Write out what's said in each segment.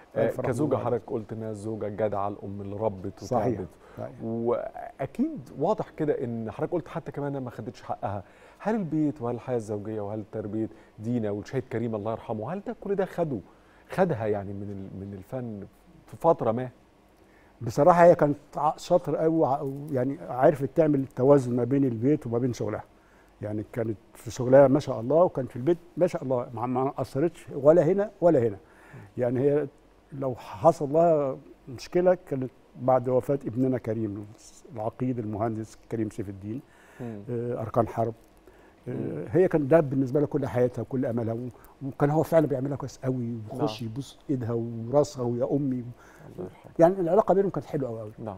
آه، ألف رحمة كزوجه الله حضرتك قلت انها الزوجه الجدعه الام اللي ربت صحيح. وتعبت صحيح. واكيد واضح كده ان حضرتك قلت حتى كمان إنها ما خدتش حقها هل البيت وهل الحياه الزوجيه وهل تربيه دينا والشهيد كريم الله يرحمه هل ده كل ده خده خدها يعني من ال- من الفن في فتره ما بصراحه هي كانت ع- شاطر قوي يعني عرفت تعمل توازن ما بين البيت وما بين شغلها يعني كانت في شغلها ما شاء الله وكانت في البيت ما شاء الله ما- ما اثرتش ولا هنا ولا هنا يعني هي لو حصل لها مشكله كانت بعد وفاه ابننا كريم العقيد المهندس كريم سيف الدين آه، اركان حرب آه، مم. هي كان ده بالنسبه لها كل حياتها وكل املها و- وكان هو فعلا بيعملها كويس قوي ويخش نعم. يبوس ايدها وراسها ويا امي الله يرحمه يعني العلاقه بينهم كانت حلوه قوي قوي نعم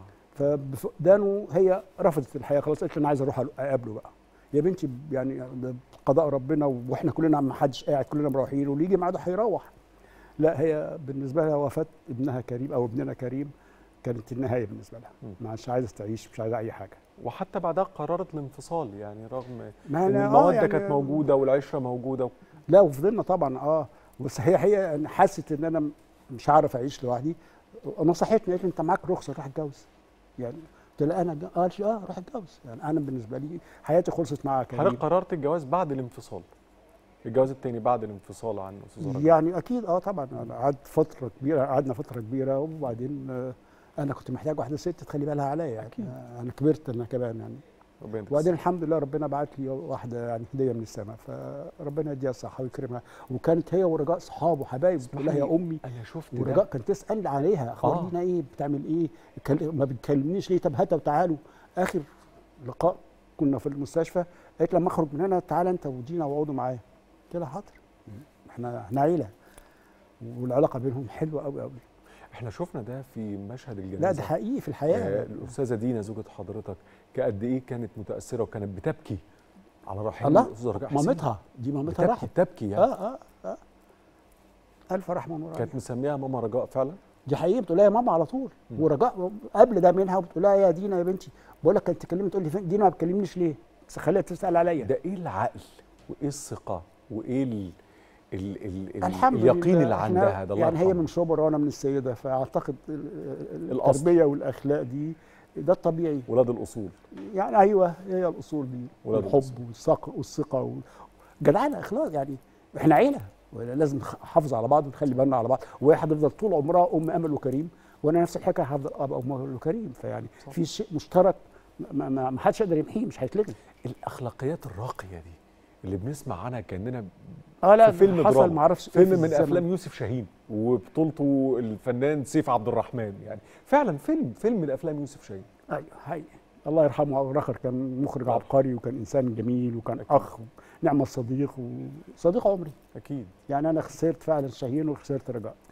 فبفقدانه هي رفضت الحياه خلاص قالت لي انا عايزه اروح اقابله بقى يا بنتي يعني ده قضاء ربنا واحنا كلنا ما حدش قاعد كلنا مروحين واللي يجي ميعاده هيروح لا هي بالنسبه لها وفاه ابنها كريم او ابننا كريم كانت النهايه بالنسبه لها مم. ما عادش عايزه تعيش مش عايزه اي حاجه وحتى بعدها قررت الانفصال يعني رغم ما ان أنا- آه الموده يعني كانت موجوده والعشره موجوده لا وفضلنا طبعا اه بس هي هي أنا حست ان انا مش عارف اعيش لوحدي نصحتني قالت لي انت معاك رخصه روح اتجوز يعني قلت لها انا ج- قالت لي اه روح اتجوز يعني انا بالنسبه لي حياتي خلصت مع كريم حضرتك قررت الجواز بعد الانفصال الجواز التاني بعد الانفصال عن استاذ رجب يعني اكيد اه طبعا انا قعدت فتره كبيره قعدنا فتره كبيره وبعدين آه انا كنت محتاج واحده ست تخلي بالها عليا يعني أكيد. آه انا كبرت انا كمان يعني ربنا يديك وبعدين الحمد لله ربنا بعت لي واحده يعني هديه من السماء فربنا يديها الصحه ويكرمها وكانت هي ورجاء صحاب وحبايب تقول لها يا اسمحي امي انا شفت ورجاء ده كانت تسال عليها اخبار آه. دينا ايه بتعمل ايه كل- ما بتكلمنيش ليه طب هاتوا تعالوا اخر لقاء كنا في المستشفى قالت لما اخرج من هنا تعالى انت ودينا واقعدوا معايا قلت لها حاضر احنا احنا عيله والعلاقه بينهم حلوه قوي قوي احنا شفنا ده في مشهد الجنازه لا ده حقيقي في الحياه آه، الاستاذه دينا زوجة حضرتك قد ايه كانت متاثره وكانت بتبكي على رحيل الله، الاستاذ رجاء حسين مامتها دي مامتها بتبكي راحت بتبكي يعني اه اه اه الف رحمه ونور عليها. كانت مسميها ماما رجاء فعلا دي حقيقي بتقول لها يا ماما على طول مم. ورجاء قبل ده منها وبتقول لها يا دينا يا بنتي بقول لك كانت تكلمني تقول لي فين دينا ما بتكلمنيش ليه؟ بس خليها تسال عليا ده ايه العقل وايه الثقه وايه ال ال ال ال الحمد اليقين لله اللي إحنا عندها ده الله يعني هي يرحمها. من شبرا وانا من السيده فاعتقد ال- ال- الأصل. التربيه والاخلاق دي ده الطبيعي ولاد الاصول يعني ايوه هي الاصول دي ولاد الحب الأصول. والثقه والثقه و- جدعانه اخلاق يعني احنا عيله لازم نحافظ على بعض ونخلي بالنا على بعض وهي هتفضل طول عمرها ام امل وكريم وانا نفس الحكايه هفضل ابقى ام امل وكريم فيعني صح. في شيء مشترك ما, ما, ما حدش يقدر يمحيه مش هيتلغي الاخلاقيات الراقيه دي اللي بنسمع عنها كاننا اه لا في فيلم حصل دراما. ما اعرفش إيه فيلم في من الزمن. افلام يوسف شاهين وبطولته الفنان سيف عبد الرحمن يعني فعلا فيلم فيلم من افلام يوسف شاهين ايوه حقيقي الله يرحمه ابو رخر كان مخرج الله عبقري وكان انسان جميل وكان أكيد. اخ نعم الصديق وصديق عمري اكيد يعني انا خسرت فعلا شاهين وخسرت رجاء